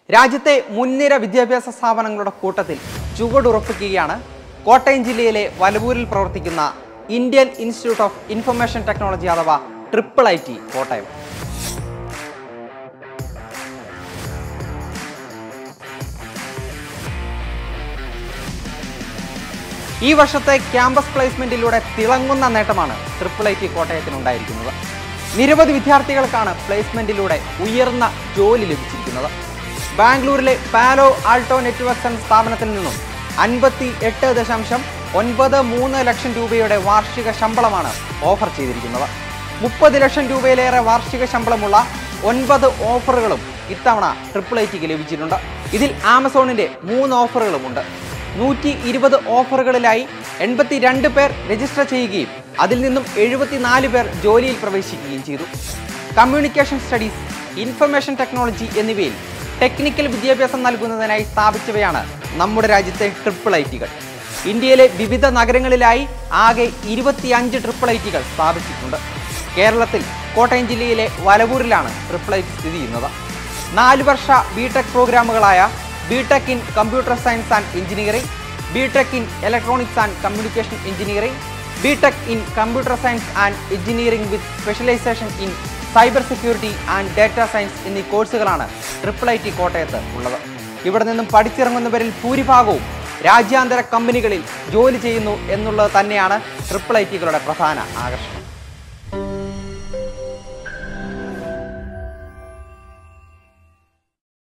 രാജ്യത്തെ മുൻനിര വിദ്യാഭ്യാസ സ്ഥാപനങ്ങളുടെ കൂട്ടത്തിൽ ചുവടുറപ്പിക്കുകയാണ് കോട്ടയം ജില്ലയിലെ വലവൂരിൽ പ്രവർത്തിക്കുന്ന Indian institute of information technology അഥവാ ട്രിപ്പിൾ ഐ ടി കോട്ടയം ഈ വർഷത്തെ ക്യാമ്പസ് പ്ലേസ്മെന്റിലൂടെ തിളങ്ങുന്ന നേട്ടമാണ് ട്രിപ്പിൾ ഐ ടി കോട്ടയത്തിനുണ്ടായിരിക്കുന്നത് നിരവധി വിദ്യാർത്ഥികൾക്കാണ് പ്ലേസ്മെന്റിലൂടെ ഉയർന്ന ജോലി ലഭിച്ചിരിക്കുന്നത് ബാംഗ്ലൂരിലെ പാലോ ആൾട്ടോ നെറ്റ്വർക്ക്സ് എന്ന സ്ഥാപനത്തിൽ നിന്നും അൻപത്തി എട്ട് ദശാംശം ഒൻപത് മൂന്ന് ലക്ഷം രൂപയുടെ വാർഷിക ശമ്പളമാണ് ഓഫർ ചെയ്തിരിക്കുന്നത് മുപ്പത് ലക്ഷം രൂപയിലേറെ വാർഷിക ശമ്പളമുള്ള ഒൻപത് ഓഫറുകളും ഇത്തവണ ട്രിപ്പിൾ ഐ ടിക്ക് ലഭിച്ചിട്ടുണ്ട് ഇതിൽ ആമസോണിന്റെ മൂന്ന് ഓഫറുകളുമുണ്ട് നൂറ്റി ഇരുപത് ഓഫറുകളിലായി എൺപത്തി രണ്ട് പേർ രജിസ്റ്റർ ചെയ്യുകയും അതിൽ നിന്നും എഴുപത്തിനാല് പേർ ജോലിയിൽ പ്രവേശിക്കുകയും ചെയ്തു കമ്മ്യൂണിക്കേഷൻ സ്റ്റഡീസ് ഇൻഫർമേഷൻ ടെക്നോളജി എന്നിവയിൽ ടെക്നിക്കൽ വിദ്യാഭ്യാസം നൽകുന്നതിനായി സ്ഥാപിച്ചവയാണ് നമ്മുടെ രാജ്യത്തെ ട്രിപ്പിൾ ഐ ടികൾ ഇന്ത്യയിലെ വിവിധ നഗരങ്ങളിലായി ആകെ ഇരുപത്തിയഞ്ച് ട്രിപ്പിൾ ഐ ടികൾ സ്ഥാപിച്ചിട്ടുണ്ട് കേരളത്തിൽ കോട്ടയം ജില്ലയിലെ വലവൂരിലാണ് ട്രിപ്പിൾ ഐ ടി സ്ഥിതി ചെയ്യുന്നത് നാല് വർഷ ബിടെക് പ്രോഗ്രാമുകളായ BTech in computer science and engineering BTech in electronics and communication engineering BTech in computer science and engineering with specialisation in cyber security and data science എന്നീ കോഴ്സുകളാണ് ട്രിപ്പിൾ ഐ ടി കോട്ടയത്ത് ഉള്ളത് ഇവിടെ നിന്നും പഠിച്ചിറങ്ങുന്നവരിൽ ഭൂരിഭാഗവും രാജ്യാന്തര കമ്പനികളിൽ ജോലി ചെയ്യുന്നു എന്നുള്ളത് തന്നെയാണ് ട്രിപ്പിൾ ഐ ടികളുടെ പ്രധാന ആകർഷണം